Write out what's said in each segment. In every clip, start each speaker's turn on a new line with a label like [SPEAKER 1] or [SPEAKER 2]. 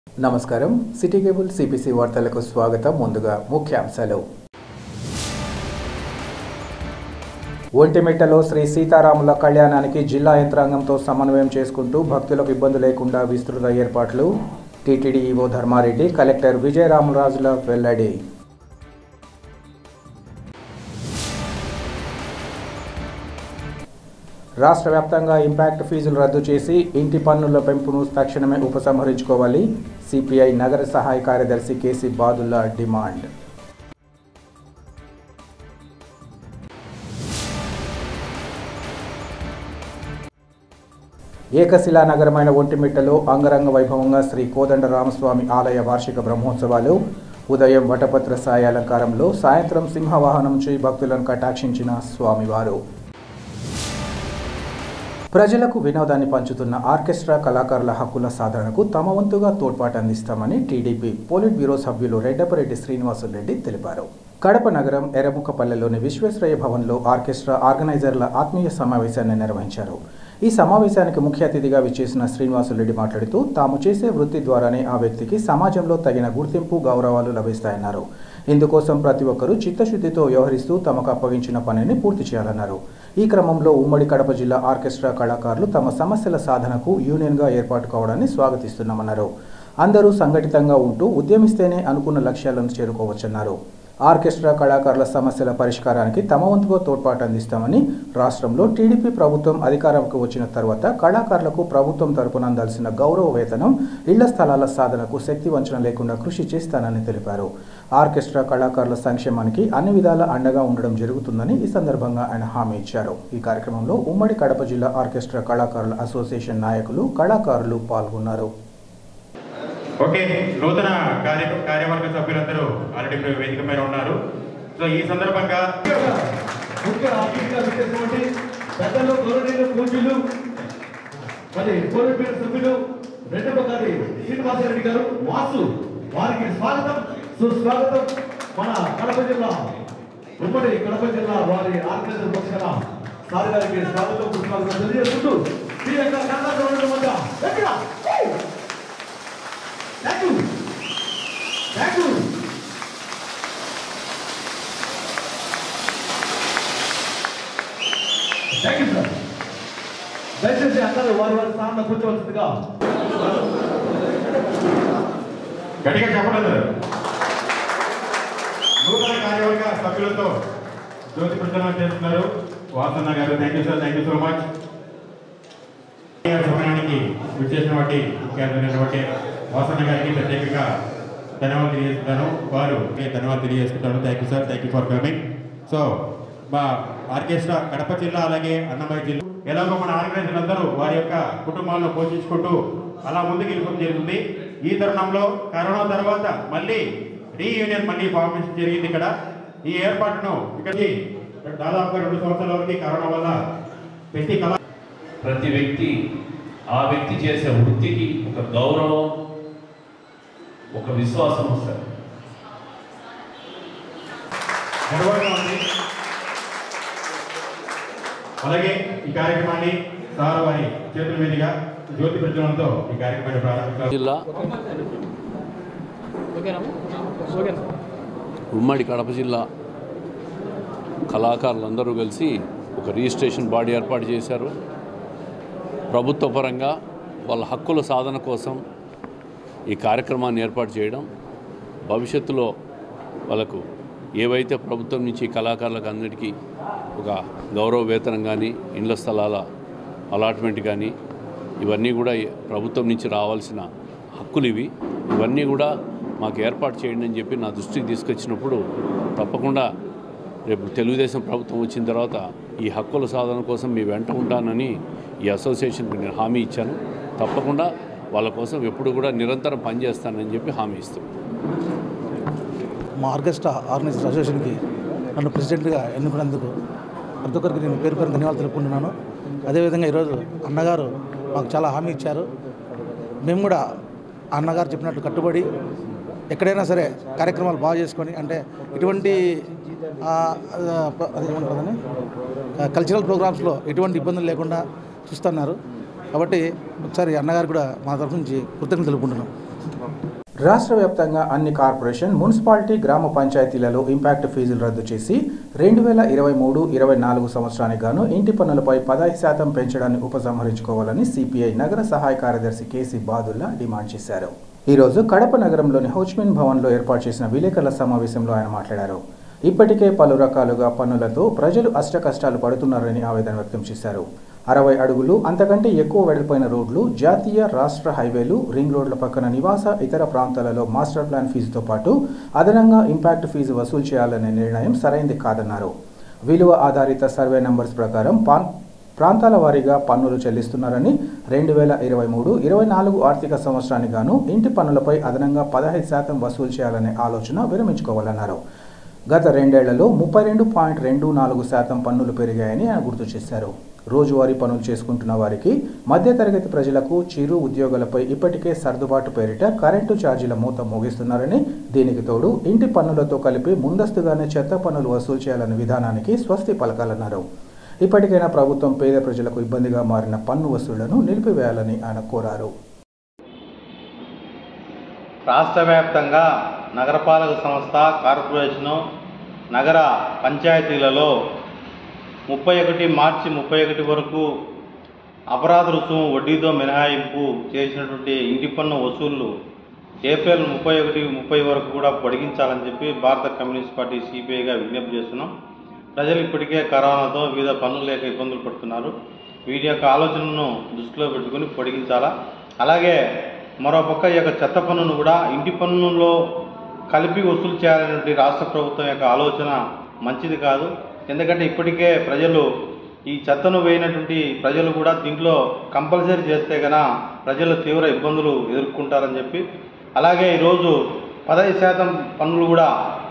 [SPEAKER 1] నమస్కారం city cable CPC వార్తలకు స్వాగతం ముందుగా ముఖ్యాంశాలు ఒంటిమిట్టలో శ్రీ సీతారాముల కళ్యాణానికి జిల్లా యంత్రాంగంతో సమన్వయం చేసుకుంటూ భక్తులకు ఇబ్బంది లేకుండా విస్తృత ఏర్పాట్లు టీటీడీ ఈవో ధర్మారెడ్డి కలెక్టర్ విజయరామరాజుల వెల్లడి రాష్ట్ర వ్యాప్తంగా ఇంపాక్ట్ ఫీజులు రద్దు చేసి ఇంటి పన్నుల పెంపును తక్షణమే ఉపసంహరించుకోవాలి సిపిఐ నగర సహాయ కార్యదర్శి కేసీ బాదుల్లా డిమాండ్ ఏకశిలా నగరమైన ఒంటిమిట్టలో అంగరంగ వైభవంగా శ్రీ కోదండ రామస్వామి ఆలయ వార్షిక బ్రహ్మోత్సవాలు ఉదయం వటపత్ర సాయి అలంకారంలో సాయంత్రం సింహవాహనం నుంచి భక్తులను కటాక్షించిన స్వామివారు ప్రజలకు వినోదాన్ని పంచుతున్న ఆర్కెస్ట్రా కళాకారుల హక్కుల సాధనకు తమ వంతుగా తోడ్పాటు అందిస్తామని టీడీపీ పోలిట్ బ్యూరో సభ్యులు రెడ్డపరెడ్డి శ్రీనివాసులరెడ్డి తెలిపారు కడప నగరం ఎర్రముక్కపల్లెలోని విశ్వేశ్వరయ్య భవన్లో ఆర్కెస్ట్రా ఆర్గనైజర్ల ఆత్మీయ సమావేశాన్ని నిర్వహించారు ఈ సమావేశానికి ముఖ్య అతిథిగా విచ్చేసిన శ్రీనివాసులరెడ్డి మాట్లాడుతూ తాము చేసే వృత్తి ద్వారానే ఆ వ్యక్తికి సమాజంలో తగిన గుర్తింపు గౌరవాలు లభిస్తాయన్నారు ఇందుకోసం ప్రతి ఒక్కరూ చిత్తశుద్ధితో వ్యవహరిస్తూ తమకు అప్పగించిన పనిని పూర్తి చేయాలన్నారు ఈ క్రమంలో ఉమ్మడి కడప జిల్లా ఆర్కెస్ట్రా కళాకారులు తమ సమస్యల సాధనకు యూనియన్గా ఏర్పాటు కావడాన్ని స్వాగతిస్తున్నామన్నారు అందరూ సంఘటితంగా ఉంటూ ఉద్యమిస్తేనే అనుకున్న లక్ష్యాలను చేరుకోవచ్చన్నారు ఆర్కెస్ట్రా కళాకారుల సమస్యల పరిష్కారానికి తమ వంతుగా తోడ్పాటు అందిస్తామని రాష్ట్రంలో టీడీపీ ప్రభుత్వం అధికారంకు వచ్చిన తర్వాత కళాకారులకు ప్రభుత్వం తరపున అందాల్సిన గౌరవ వేతనం ఇళ్ల స్థలాల సాధనకు శక్తి వంచన లేకుండా కృషి చేస్తానని తెలిపారు ఆర్కెస్ట్రా కళాకారుల సంక్షేమానికి అన్ని విధాల అండగా ఉండడం జరుగుతుందని ఈ సందర్భంగా ఆయన హామీ ఇచ్చారు ఈ కార్యక్రమంలో ఉమ్మడి కడప జిల్లా ఆర్కెస్ట్రా కళాకారుల అసోసియేషన్ నాయకులు కళాకారులు పాల్గొన్నారు
[SPEAKER 2] ఓకే నూతన కార్య కార్యవర్గ సభ్యులందరూ ఆల్రెడీ ఇప్పుడు వేదిక మీద ఉన్నారు సో ఈ సందర్భంగా
[SPEAKER 3] ముఖ్య అతిథిగా విచ్చేసినటువంటి పెద్దలు గౌరవనీయులు పూజ్యులు మరి కోరిపేట సభ్యులు రెండవ గారి శ్రీనివాసరెడ్డి గారు వాసు వారికి స్వాగతం సుస్వాగతం మన కడప జిల్లా ఉమ్మడి కడప జిల్లా వారి ఆర్గనైజర్ పక్షాన సార్ గారికి స్వాగతం సుస్వాగతం తెలియజేసుకుంటూ మీ యొక్క కర్ణాటక ఉండడం వల్ల ఎక్కడ thank you thank you thank you sir దయచేసి అందరూ వారి వారి స్థానంలో కూర్చోవలసిందిగా
[SPEAKER 2] గట్టిగా చెప్పలేదు నూతన కార్యవర్గ సభ్యులతో జ్యోతి ప్రచారం చేస్తున్నారు వాసన్న గారు thank you sir thank you so much సమయానికి విచ్చేసినటువంటి ముఖ్య అతిథి వాసన్న గారికి ప్రత్యేకంగా ధన్యవాదాలు తెలియజేస్తున్నాను వారు ధన్యవాదాలు తెలియజేస్తున్నాను thank you sir thank you for coming so మా ఆర్కెస్ట్రా కడప జిల్లా అలాగే అన్నమయ్య జిల్లా ఎలాగో మన ఆర్గనైజర్లు అందరూ వారి యొక్క కుటుంబాలను పోషించుకుంటూ అలా ముందుకు వెళ్ళిపోవడం జరుగుతుంది ఈ తరుణంలో కరోనా తర్వాత మళ్ళీ రీయూనియన్ మళ్ళీ ఫార్మేషన్ జరిగింది ఇక్కడ ఈ ఏర్పాటును ఇక్కడికి దాదాపుగా రెండు సంవత్సరాల వరకు కరోనా వల్ల ప్రతి కళ
[SPEAKER 4] ప్రతి వ్యక్తి ఆ వ్యక్తి చేసే వృత్తికి ఒక గౌరవం ఒక విశ్వాసం వస్తుంది
[SPEAKER 2] గర్వంగా ఉంది అలాగే ఈ కార్యక్రమాన్ని సార్ వారి చేతుల మీదుగా జ్యోతి ప్రజ్వలంతో ఈ కార్యక్రమాన్ని ప్రారంభించారు
[SPEAKER 5] జిల్లా ఉమ్మడి కడప జిల్లా కళాకారులందరూ కలిసి ఒక రిజిస్ట్రేషన్ బాడీ ఏర్పాటు చేశారు ప్రభుత్వ పరంగా వాళ్ళ హక్కుల సాధన కోసం ఈ కార్యక్రమాన్ని ఏర్పాటు చేయడం భవిష్యత్తులో వాళ్ళకు ఏవైతే ప్రభుత్వం నుంచి కళాకారులకు అందరికీ ఒక గౌరవ వేతనం కానీ ఇండ్ల స్థలాల అలాట్మెంట్ కానీ ఇవన్నీ కూడా ప్రభుత్వం నుంచి రావాల్సిన హక్కులు ఇవి ఇవన్నీ కూడా మాకు ఏర్పాటు చేయండి అని చెప్పి నా దృష్టికి తీసుకొచ్చినప్పుడు తప్పకుండా రేపు తెలుగుదేశం ప్రభుత్వం వచ్చిన తర్వాత ఈ హక్కుల సాధన కోసం మీ వెంట ఉంటానని ఈ అసోసియేషన్కి నేను హామీ ఇచ్చాను తప్పకుండా వాళ్ళ కోసం ఎప్పుడు కూడా నిరంతరం పనిచేస్తానని చెప్పి హామీ ఇస్తాను
[SPEAKER 6] మా ఆర్కెస్ట్రా ఆర్గనైజర్ అసోసియేషన్కి నన్ను ప్రెసిడెంట్గా ఎన్నుకున్నందుకు ప్రతి ఒక్కరికి నేను పేరు పేరు ధన్యవాదాలు తెలుపుకుంటున్నాను అదేవిధంగా ఈరోజు అన్నగారు మాకు చాలా హామీ ఇచ్చారు మేము కూడా అన్నగారు చెప్పినట్టు కట్టుబడి ఎక్కడైనా సరే కార్యక్రమాలు బాగా చేసుకొని అంటే ఇటువంటి ఆ, ఆ, అది ఏమంటారని కల్చరల్ ప్రోగ్రామ్స్లో ఎటువంటి ఇబ్బందులు లేకుండా చూస్తున్నారు కాబట్టి ఒకసారి అన్నగారు కూడా మా తరఫు నుంచి కృతజ్ఞతలు తెలుపుకుంటున్నాం
[SPEAKER 1] రాష్ట్ర వ్యాప్తంగా అన్ని కార్పొరేషన్ మున్సిపాలిటీ గ్రామ పంచాయతీలలో ఇంపాక్ట్ ఫీజులు రద్దు చేసి రెండు వేల ఇరవై మూడు ఇరవై నాలుగు సంవత్సరానికి గాను ఇంటి పన్నులపై పదహైదు శాతం పెంచడాన్ని ఉపసంహరించుకోవాలని సిపిఐ నగర సహాయ కార్యదర్శి కేసీ బాదుల్లా డిమాండ్ చేశారు ఈరోజు కడప నగరంలోని హౌచ్మిన్ భవన్లో ఏర్పాటు చేసిన విలేకరుల సమావేశంలో ఆయన మాట్లాడారు ఇప్పటికే పలు రకాలుగా పన్నులతో ప్రజలు అష్టకష్టాలు పడుతున్నారని ఆవేదన వ్యక్తం చేశారు అరవై అడుగులు అంతకంటే ఎక్కువ వెడల్పోయిన రోడ్లు జాతీయ రాష్ట్ర హైవేలు రింగ్ రోడ్ల పక్కన నివాస ఇతర ప్రాంతాలలో మాస్టర్ ప్లాన్ ఫీజుతో పాటు అదనంగా ఇంపాక్ట్ ఫీజు వసూలు చేయాలనే నిర్ణయం సరైంది కాదన్నారు విలువ ఆధారిత సర్వే నంబర్స్ ప్రకారం పాన్ ప్రాంతాల వారీగా పన్నులు చెల్లిస్తున్నారని రెండు వేల ఇరవై మూడు ఇరవై నాలుగు ఆర్థిక సంవత్సరానికి గాను ఇంటి పన్నులపై అదనంగా పదహైదు శాతం వసూలు చేయాలనే ఆలోచన విరమించుకోవాలన్నారు గత రెండేళ్లలో ముప్పై రెండు పాయింట్ రెండు నాలుగు శాతం పన్నులు పెరిగాయని ఆయన గుర్తు చేశారు రోజువారీ పనులు చేసుకుంటున్న వారికి మధ్యతరగతి ప్రజలకు చిరు ఉద్యోగులపై ఇప్పటికే సర్దుబాటు పేరిట కరెంటు ఛార్జీల మూత మోగిస్తున్నారని దీనికి తోడు ఇంటి పన్నులతో కలిపి ముందస్తుగానే చెత్త పన్నులు వసూలు చేయాలనే విధానానికి స్వస్తి పలకాలన్నారు ఇప్పటికైనా ప్రభుత్వం పేద ప్రజలకు ఇబ్బందిగా మారిన పన్ను వసూళ్లను నిలిపివేయాలని ఆయన కోరారు
[SPEAKER 7] రాష్ట్ర వ్యాప్తంగా నగరపాలక సంస్థ కార్పొరేషను నగర పంచాయతీలలో ముప్పై ఒకటి మార్చి ముప్పై ఒకటి వరకు అపరాధ రుసుము వడ్డీతో మినహాయింపు చేసినటువంటి ఇంటి పన్ను వసూళ్లు ఏప్రిల్ ముప్పై ఒకటి ముప్పై వరకు కూడా పొడిగించాలని చెప్పి భారత కమ్యూనిస్ట్ పార్టీ సిపిఐగా విజ్ఞప్తి చేస్తున్నాం ప్రజలు ఇప్పటికే కరోనాతో వివిధ పనులు లేక ఇబ్బందులు పడుతున్నారు వీటి యొక్క ఆలోచనను దృష్టిలో పెట్టుకుని పొడిగించాలా అలాగే మరోపక్క ఈ యొక్క చెత్త పన్నును కూడా ఇంటి పన్నులో కలిపి వసూలు చేయాలనేటువంటి రాష్ట్ర ప్రభుత్వం యొక్క ఆలోచన మంచిది కాదు ఎందుకంటే ఇప్పటికే ప్రజలు ఈ చెత్తను వేయనటువంటి ప్రజలు కూడా దీంట్లో కంపల్సరీ చేస్తే గన ప్రజలు తీవ్ర ఇబ్బందులు ఎదుర్కొంటారని చెప్పి అలాగే ఈరోజు పదహైదు శాతం పన్నులు కూడా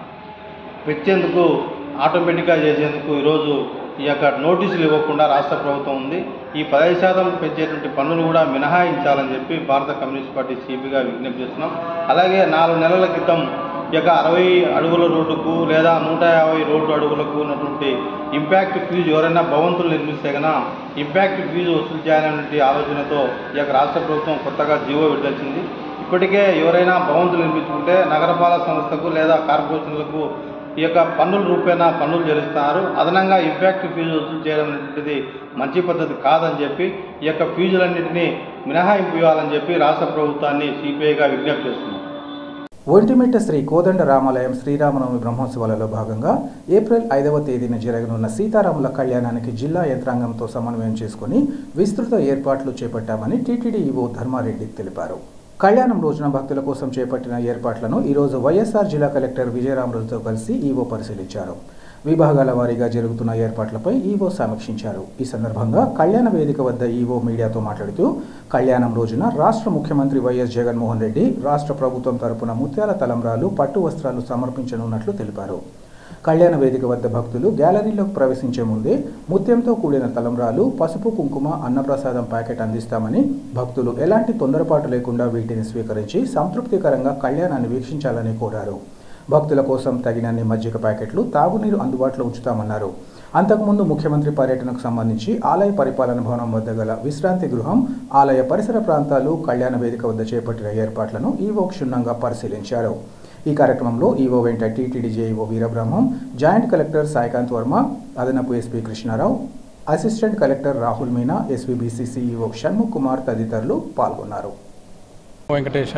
[SPEAKER 7] పెంచేందుకు ఆటోమేటిక్గా చేసేందుకు ఈరోజు ఈ యొక్క నోటీసులు ఇవ్వకుండా రాష్ట్ర ప్రభుత్వం ఉంది ఈ పదహైదు శాతం పెంచేటువంటి పన్నులు కూడా మినహాయించాలని చెప్పి భారత కమ్యూనిస్ట్ పార్టీ సిపిగా విజ్ఞప్తి చేస్తున్నాం అలాగే నాలుగు నెలల క్రితం ఈ యొక్క అరవై అడుగుల రోడ్డుకు లేదా నూట యాభై రోడ్డు అడుగులకు ఉన్నటువంటి ఇంపాక్ట్ ఫీజు ఎవరైనా భవంతులు నిర్మిస్తే కనుక ఇంపాక్ట్ ఫీజు వసూలు చేయాలనే ఆలోచనతో ఈ యొక్క రాష్ట్ర ప్రభుత్వం కొత్తగా జీవో విడుదలచింది ఇప్పటికే ఎవరైనా భవంతులు నిర్మించుకుంటే నగరపాలక సంస్థకు లేదా కార్పొరేషన్లకు ఈ యొక్క పన్నుల రూపేణా పన్నులు చెల్లిస్తున్నారు అదనంగా ఇంపాక్ట్ ఫీజు వసూలు చేయడం అనేటువంటిది మంచి పద్ధతి కాదని చెప్పి ఈ యొక్క ఫీజులన్నింటినీ మినహాయింపు ఇవ్వాలని చెప్పి రాష్ట్ర ప్రభుత్వాన్ని సిపిఐగా విజ్ఞప్తి చేస్తున్నాం
[SPEAKER 1] ఒంటిమిట్ట శ్రీ కోదండ రామాలయం శ్రీరామనవమి బ్రహ్మోత్సవాలలో భాగంగా ఏప్రిల్ ఐదవ తేదీన జరగనున్న సీతారాముల కళ్యాణానికి జిల్లా యంత్రాంగంతో సమన్వయం చేసుకుని విస్తృత ఏర్పాట్లు చేపట్టామని టీటీడీ ఈవో ధర్మారెడ్డి తెలిపారు కళ్యాణం రోజున భక్తుల కోసం చేపట్టిన ఏర్పాట్లను ఈరోజు వైఎస్ఆర్ జిల్లా కలెక్టర్ విజయరామరాజుతో కలిసి ఈవో పరిశీలించారు విభాగాల వారీగా జరుగుతున్న ఏర్పాట్లపై ఈవో సమీక్షించారు ఈ సందర్భంగా కళ్యాణ వేదిక వద్ద ఈవో మీడియాతో మాట్లాడుతూ కళ్యాణం రోజున రాష్ట్ర ముఖ్యమంత్రి వైఎస్ జగన్మోహన్ రెడ్డి రాష్ట్ర ప్రభుత్వం తరపున ముత్యాల తలంబ్రాలు పట్టు వస్త్రాలు సమర్పించనున్నట్లు తెలిపారు కళ్యాణ వేదిక వద్ద భక్తులు గ్యాలరీలోకి ప్రవేశించే ముందే ముత్యంతో కూడిన తలంబ్రాలు పసుపు కుంకుమ అన్నప్రసాదం ప్యాకెట్ అందిస్తామని భక్తులు ఎలాంటి తొందరపాటు లేకుండా వీటిని స్వీకరించి సంతృప్తికరంగా కళ్యాణాన్ని వీక్షించాలని కోరారు భక్తుల కోసం తగినన్ని మజ్జిగ ప్యాకెట్లు తాగునీరు అందుబాటులో ఉంచుతామన్నారు అంతకుముందు ముఖ్యమంత్రి పర్యటనకు సంబంధించి ఆలయ పరిపాలన భవనం వద్ద గల విశ్రాంతి గృహం ఆలయ పరిసర ప్రాంతాలు కళ్యాణ వేదిక వద్ద చేపట్టిన ఏర్పాట్లను ఈవో క్షుణ్ణంగా పరిశీలించారు ఈ కార్యక్రమంలో ఈవో వెంట TTD JEO Veerabrahmam joint collector Saikanth Varma అదనపు SP Krishnarao assistant collector Rahul Meena SVBC CEO Shanmukh Kumar తదితరులు పాల్గొన్నారు
[SPEAKER 8] వెంకటేష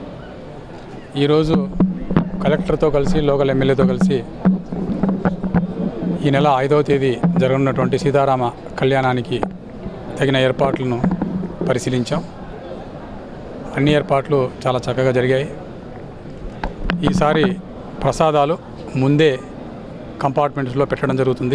[SPEAKER 8] ఈరోజు కలెక్టర్తో కలిసి లోకల్ ఎమ్మెల్యేతో కలిసి ఈ నెల ఐదవ తేదీ జరగనున్నటువంటి సీతారామ కళ్యాణానికి తగిన ఏర్పాట్లను పరిశీలించాం అన్ని ఏర్పాట్లు చాలా చక్కగా జరిగాయి ఈసారి ప్రసాదాలు ముందే కంపార్ట్మెంట్స్లో పెట్టడం జరుగుతుంది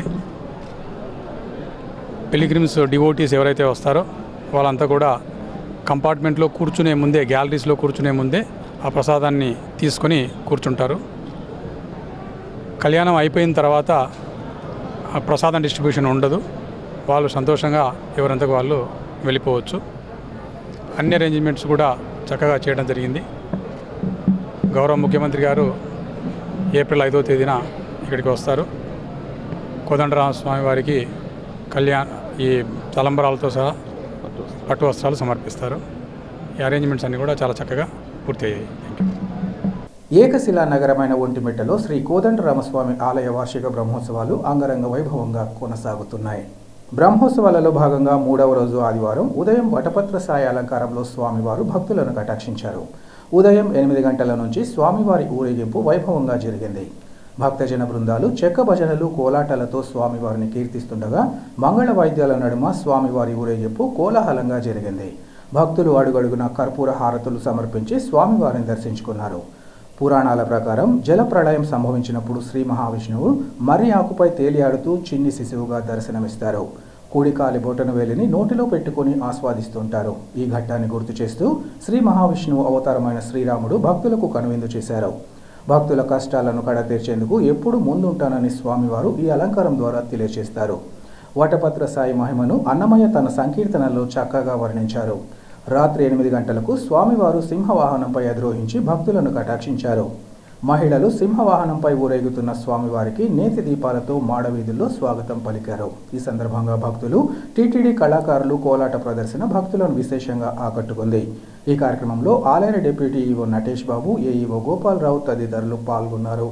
[SPEAKER 8] పిలిగ్రిమ్స్ డివోటీస్ ఎవరైతే వస్తారో వాళ్ళంతా కూడా కంపార్ట్మెంట్లో కూర్చునే ముందే గ్యాలరీస్లో కూర్చునే ముందే ఆ ప్రసాదాన్ని తీసుకొని కూర్చుంటారు కళ్యాణం అయిపోయిన తర్వాత ఆ ప్రసాదం డిస్ట్రిబ్యూషన్ ఉండదు వాళ్ళు సంతోషంగా ఎవరంతకు వాళ్ళు వెళ్ళిపోవచ్చు అన్ని అరేంజ్మెంట్స్ కూడా చక్కగా చేయడం జరిగింది గౌరవ ముఖ్యమంత్రి గారు ఏప్రిల్ ఐదో తేదీన ఇక్కడికి వస్తారు కోదండరామస్వామి వారికి కళ్యాణ్ ఈ తలంబరాలతో సహా పట్టు వస్త్రాలు సమర్పిస్తారు ఈ అరేంజ్మెంట్స్ అన్నీ కూడా చాలా చక్కగా పూర్తి అయ్యాయి థ్యాంక్ యూ
[SPEAKER 1] ఏకశిలా నగరమైన ఒంటిమిట్టలో శ్రీ కోదండరామస్వామి ఆలయ వార్షిక బ్రహ్మోత్సవాలు అంగరంగ వైభవంగా కొనసాగుతున్నాయి బ్రహ్మోత్సవాలలో భాగంగా మూడవ రోజు ఆదివారం ఉదయం వటపత్ర సాయి అలంకారంలో స్వామివారు భక్తులను కటాక్షించారు ఉదయం ఎనిమిది గంటల నుంచి స్వామివారి ఊరేగింపు వైభవంగా జరిగింది భక్తజన బృందాలు చెక్క భజనలు కోలాటాలతో స్వామివారిని కీర్తిస్తుండగా మంగళ వాయిద్యాల నడుమ స్వామివారి ఊరేగింపు కోలాహలంగా జరిగింది భక్తులు అడుగడుగున కర్పూర హారతులు సమర్పించి స్వామివారిని దర్శించుకున్నారు పురాణాల ప్రకారం జల ప్రళయం సంభవించినప్పుడు శ్రీ మహావిష్ణువు మర్రి ఆకుపై తేలియాడుతూ చిన్ని శిశువుగా దర్శనమిస్తారు కూడికాలి బొటను వేలిని నోటిలో పెట్టుకొని ఆస్వాదిస్తుంటారు ఈ ఘట్టాన్ని గుర్తు చేస్తూ శ్రీ మహావిష్ణువు అవతారమైన శ్రీరాముడు భక్తులకు కనువిందు చేశారు భక్తుల కష్టాలను కడతీర్చేందుకు ఎప్పుడు ముందుంటానని స్వామివారు ఈ అలంకారం ద్వారా తెలియజేస్తారు వటపత్ర సాయి మహిమను అన్నమయ్య తన సంకీర్తనలో చక్కగా వర్ణించారు రాత్రి ఎనిమిది గంటలకు స్వామివారు సింహవాహనంపై అధిరోహించి భక్తులను కటాక్షించారు మహిళలు సింహవాహనంపై ఊరేగుతున్న స్వామివారికి నేతి దీపాలతో మాడవీధుల్లో స్వాగతం పలికారు ఈ సందర్భంగా భక్తులు టీటీడీ కళాకారులు కోలాట ప్రదర్శన భక్తులను విశేషంగా ఆకట్టుకుంది ఈ కార్యక్రమంలో ఆలయ deputy EO Natesh Babu AEO Gopalarao తదితరులు పాల్గొన్నారు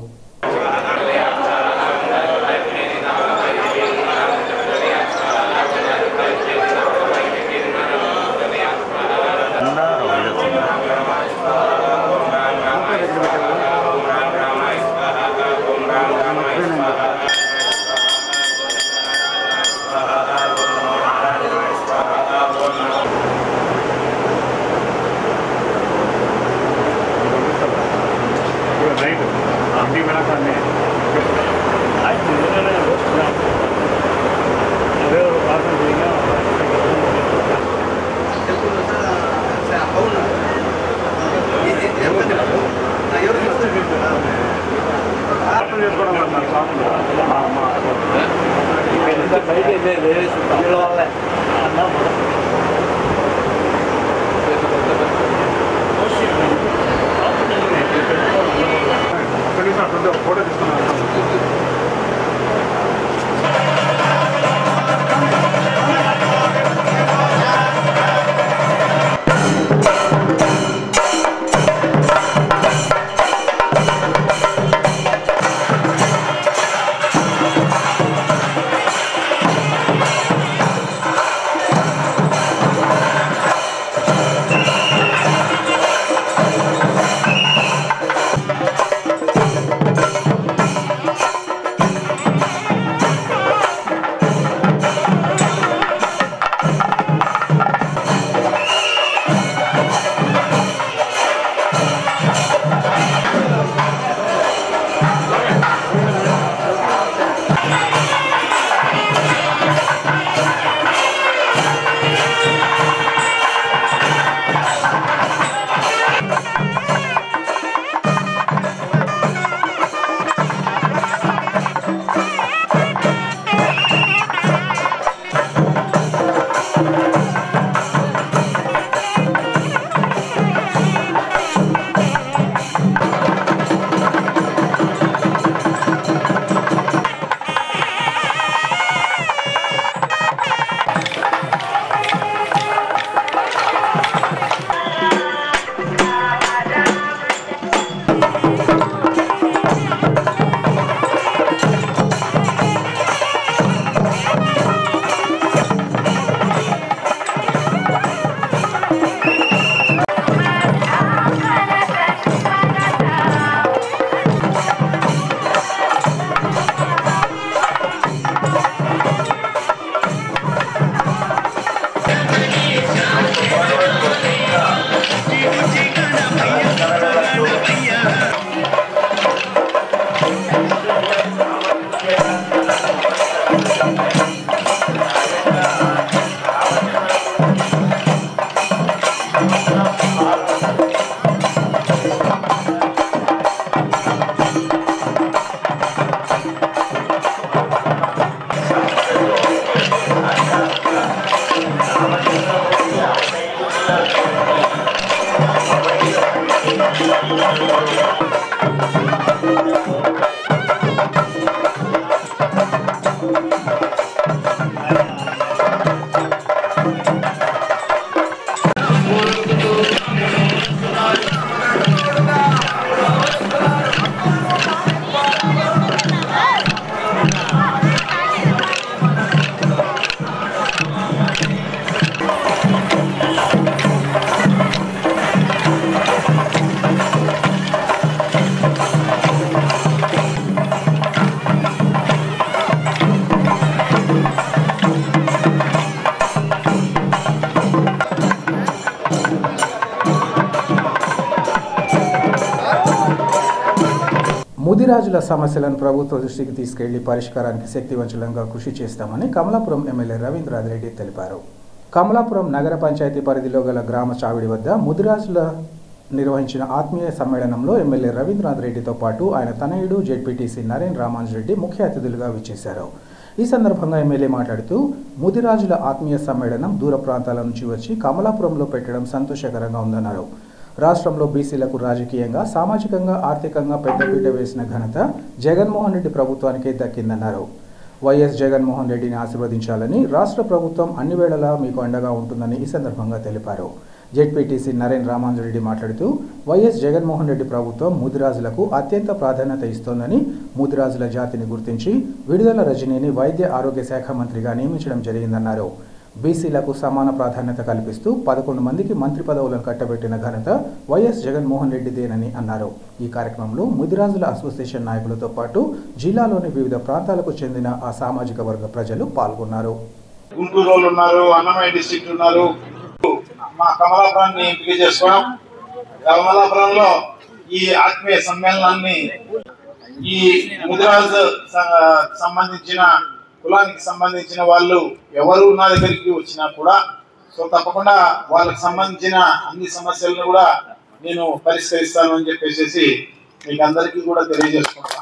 [SPEAKER 1] ముదిరాజుల సమస్యలను ప్రభుత్వ దృష్టికి తీసుకెళ్లి పరిష్కారానికి శక్తివంచలంగా కృషి చేస్తామని కమలాపురం ఎమ్మెల్యే రవీంద్రారెడ్డి తెలిపారు కమలాపురం నగర పంచాయతీ పరిధిలో గల గ్రామ చావిడి వద్ద ముదిరాజుల నిర్వహించిన ఆత్మీయ సమ్మేళనంలో ఎమ్మెల్యే రవీంద్రనాథ్ రెడ్డితో పాటు ఆయన తనయుడు జెడ్పీటీసీ నరేన్ రామాంజ్ రెడ్డి ముఖ్య అతిథులుగా విచ్చేశారు ఈ సందర్భంగా ఎమ్మెల్యే మాట్లాడుతూ ముదిరాజుల ఆత్మీయ సమ్మేళనం దూర ప్రాంతాల నుంచి వచ్చి కమలాపురంలో పెట్టడం సంతోషకరంగా ఉందన్నారు రాష్ట్రంలో బీసీలకు రాజకీయంగా సామాజికంగా ఆర్థికంగా పెద్దపీట వేసిన ఘనత జగన్మోహన్ రెడ్డి ప్రభుత్వానికే దక్కిందన్నారు వైఎస్ జగన్మోహన్ రెడ్డిని ఆశీర్వదించాలని రాష్ట్ర ప్రభుత్వం అన్ని వేళలా మీకు అండగా ఉంటుందని ఈ సందర్భంగా తెలిపారు జెడ్పీటీసీ నరేన్ రామాంజ రెడ్డి మాట్లాడుతూ వైఎస్ జగన్మోహన్ రెడ్డి ప్రభుత్వం ముదిరాజులకు అత్యంత ప్రాధాన్యత ఇస్తోందని ముదిరాజుల జాతిని గుర్తించి విడుదల రజనీని వైద్య ఆరోగ్య శాఖ మంత్రిగా నియమించడం జరిగిందన్నారు బీసీలకు సమాన ప్రాధాన్యత కల్పిస్తూ పదకొండు మందికి మంత్రి పదవులను కట్టబెట్టిన ఘనత వైఎస్ జగన్మోహన్ రెడ్డిదేనని అన్నారు ఈ కార్యక్రమంలో ముదిరాజుల అసోసియేషన్ నాయకులతో పాటు జిల్లాలోని వివిధ ప్రాంతాలకు చెందిన ఆ సామాజిక వర్గ ప్రజలు పాల్గొన్నారు
[SPEAKER 9] గుంటూరు వాళ్ళు ఉన్నారు అన్నమయ్య డిస్ట్రిక్ట్ ఉన్నారు మా కమలాపురాన్ని ఎంపిక చేసుకోవడం కమలాపురంలో ఈ ఆత్మీయ సమ్మేళనాన్ని ఈ ముదిరాజ్ స- సంబంధించిన కులానికి సంబంధించిన వాళ్ళు ఎవరు నా దగ్గరికి వచ్చినా కూడా సో తప్పకుండా వాళ్ళకి సంబంధించిన అన్ని సమస్యలను కూడా నేను పరిష్కరిస్తాను అని చెప్పేసి మీకు అందరికీ కూడా తెలియజేసుకుంటాను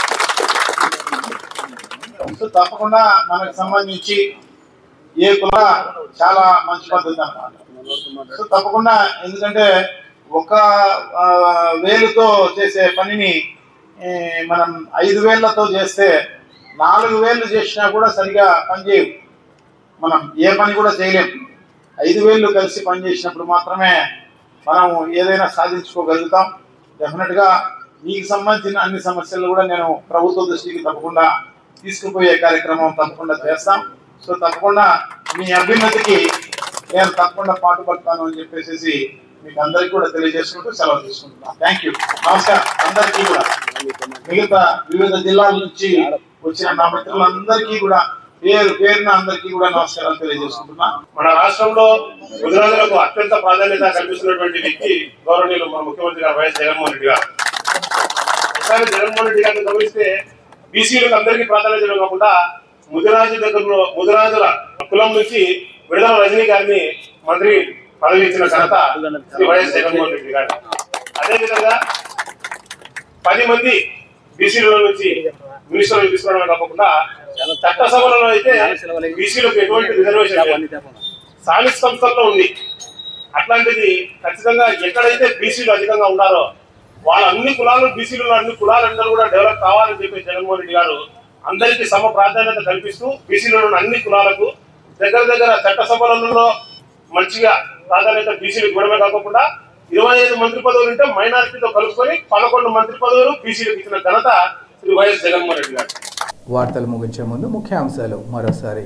[SPEAKER 9] సో తప్పకుండా మనకు సంబంధించి ఏ కుల చాలా మంచి పద్ధతి అన్నమాట సో తప్పకుండా ఎందుకంటే ఒక ఆ, వేలుతో చేసే పనిని ఏ, మనం ఐదు వేళ్లతో చేస్తే నాలుగు వేలు చేసినా కూడా సరిగా పనిచేయవు మనం ఏ పని కూడా చేయలేం ఐదు వేళ్ళు కలిసి పనిచేసినప్పుడు మాత్రమే మనం ఏదైనా సాధించుకోగలుగుతాం డెఫినెట్గా మీకు సంబంధించిన అన్ని సమస్యలు కూడా నేను ప్రభుత్వ దృష్టికి తప్పకుండా తీసుకుపోయే కార్యక్రమం తప్పకుండా చేస్తాం సో తప్పకుండా మీ అభ్యున్నతికి నేను తప్పకుండా పాటుపడతాను అని చెప్పేసి మీకు అందరికీ కూడా తెలియజేసుకుంటూ సెలవు తీసుకుంటున్నాను థ్యాంక్ యూ నమస్కారం అందరికీ కూడా మిగతా వివిధ జిల్లాల నుంచి వచ్చిన నా మిత్రులందరికీ కూడా పేరు పేరున అందరికీ కూడా నమస్కారాలు తెలియజేసుకుంటున్నా
[SPEAKER 10] మన రాష్ట్రంలో గుజరాత్లకు అత్యంత ప్రాధాన్యత కల్పిస్తున్నటువంటి వ్యక్తి గౌరవనీయులు మన ముఖ్యమంత్రి గారు వైఎస్ జగన్మోహన్ రెడ్డి గారు ఒకసారి జగన్మోహన్ రెడ్డి గారిని గమనిస్తే బీసీలకు అందరికీ ప్రాధాన్యత ఇవ్వడం కాకుండా ముదిరాజు దగ్గరలో ముదిరాజుల కులం నుంచి విడుదల రజనీ గారిని మంత్రి పదవి ఇచ్చిన ఘనత శ్రీ వైఎస్ జగన్మోహన్ రెడ్డి గారు అదేవిధంగా పది మంది బీసీల నుంచి మినిస్టర్లు తీసుకోవడమే కాకుండా చట్టసభలలో అయితే బీసీలకు ఎటువంటి రిజర్వేషన్ లేదు. స్థానిక సంస్థల్లో ఉంది అట్లాంటిది ఖచ్చితంగా ఎక్కడైతే బీసీలు అధికంగా ఉన్నారో వాళ్ళ అన్ని కులాలు బీసీలు అన్ని కులాలందరూ కూడా డెవలప్ కావాలని చెప్పి జగన్మోహన్ రెడ్డి గారు అందరికీ సమ ప్రాధాన్యత కల్పిస్తూ బీసీలో ఉన్న అన్ని కులాలకు దగ్గర దగ్గర చట్టసభలలో మంచిగా ప్రాధాన్యత బీసీలకు ఇవ్వడమే కాకుండా ఇరవై ఐదు మంత్రి పదవులు ఉంటే మైనారిటీతో కలుపుకొని పదకొండు మంత్రి పదవులు బీసీలకు ఇచ్చిన ఘనత శ్రీ వైఎస్ జగన్మోహన్ రెడ్డి గారు
[SPEAKER 1] వార్తలు ముగించే ముందు ముఖ్యాంశాలు మరోసారి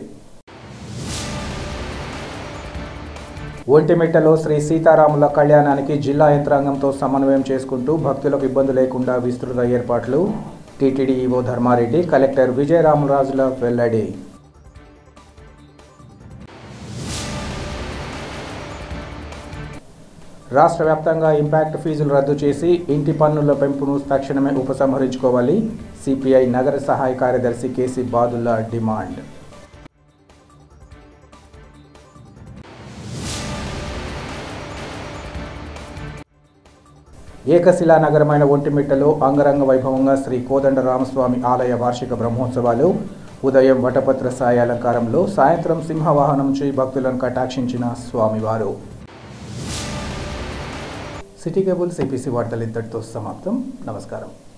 [SPEAKER 1] ఒంటిమిట్టలో శ్రీ సీతారాముల కళ్యాణానికి జిల్లా యంత్రాంగంతో సమన్వయం చేసుకుంటూ భక్తులకు ఇబ్బంది లేకుండా విస్తృత ఏర్పాట్లు టీటీడీ ఈవో ధర్మారెడ్డి కలెక్టర్ విజయరామరాజుల వెల్లడి రాష్ట్ర వ్యాప్తంగా ఇంపాక్ట్ ఫీజులు రద్దు చేసి ఇంటి పన్నుల పెంపును తక్షణమే ఉపసంహరించుకోవాలి సిపిఐ నగర సహాయ కార్యదర్శి కేసీ బాదుల్లా డిమాండ్ ఏకశిలా నగరమైన ఒంటిమిట్టలో అంగరంగ వైభవంగా శ్రీ కోదండ రామస్వామి ఆలయ వార్షిక బ్రహ్మోత్సవాలు ఉదయం వటపత్ర సాయి అలంకారంలో సాయంత్రం సింహవాహనం నుంచి భక్తులను కటాక్షించిన స్వామివారు సిటీ కేబుల్ సిపిసి వార్తలు ఇంతటితో సమాప్తం నమస్కారం